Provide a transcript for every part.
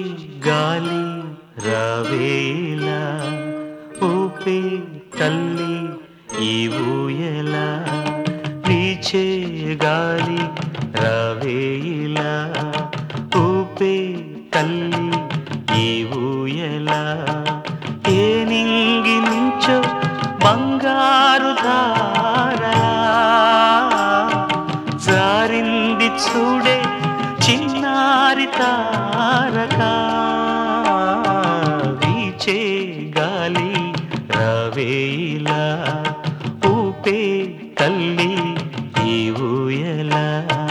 గాలి రావేలా ఊపే తల్లి ఈ ఊయల వీచే గాలి రావేలా ఊపే తల్లి ఈ ఊయల ఏ నింగి నుంచో బంగారు ధారా జారింది చూడే చిన్నారి తారక వీచే గాలి రవేలా ఊపే తల్లి ఈ ఊయలా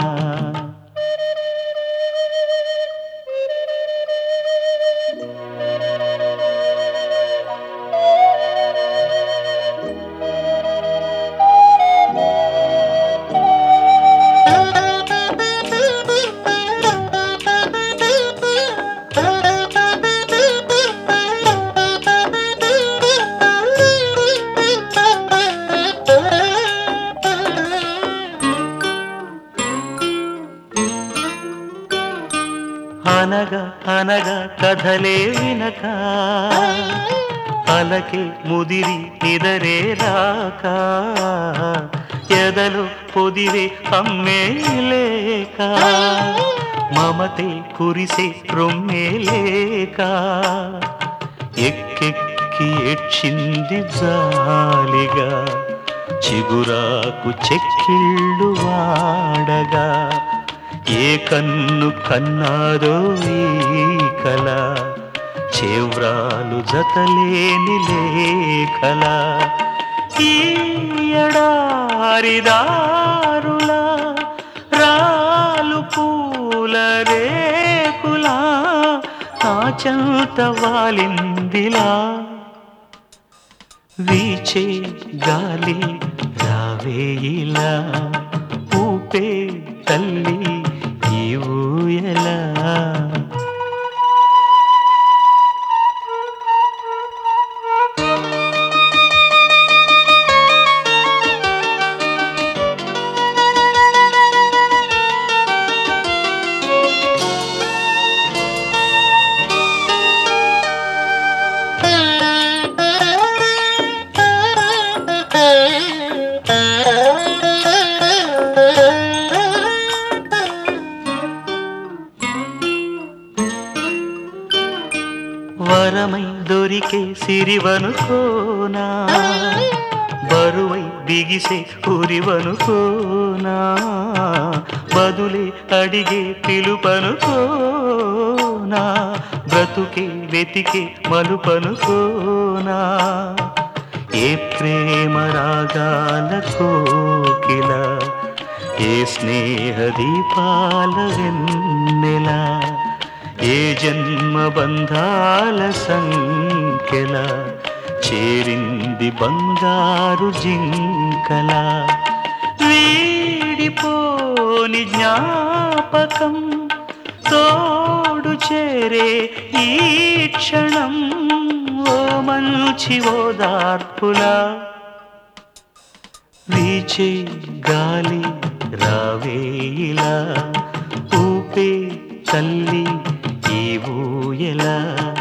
అనగా అనగా కథలే వినక అలకి ముదిరి నిదరే రాక ఎదలు పొదిరే అమ్మే లేక మమతే కురిసే రొమ్మే లేక ఎక్కెక్కి ఏడ్చింది జాలిగా చిగురాకు చెక్కిళ్ళు వాడగా ఏ కన్ను కన్నాదో ఈ కల చేవ్రాలు జతలేని లేఖల ఈ ఎడారిదారుల రాలు పూల రేకులా నా చెంత వాలిందిలా వీచే గాలి రావేయిలా ఊపే తల్లి ఈ ఊయలా వరమై దొరికే సిరివనుకోనా బరువై బిగిసే ఉరివనుకోనా బదులే అడిగే పిలుపనుకోనా బ్రతుకే వెతికే మలుపనుకోనా ఏ ప్రేమ రాగాల కోకిల ఏ స్నేహ దీపాల వెన్నెల ఏ జన్మ బంధాల సంఖ్యల చేరింది బంగారు జింకల వీడిపోని జ్ఞాపకం తోడు చేరే ఈ క్షణం ఓ మంచి ఓదార్పులా వీచే గాలి రావేలా ఊపే తల్లి ఈ ఊయలా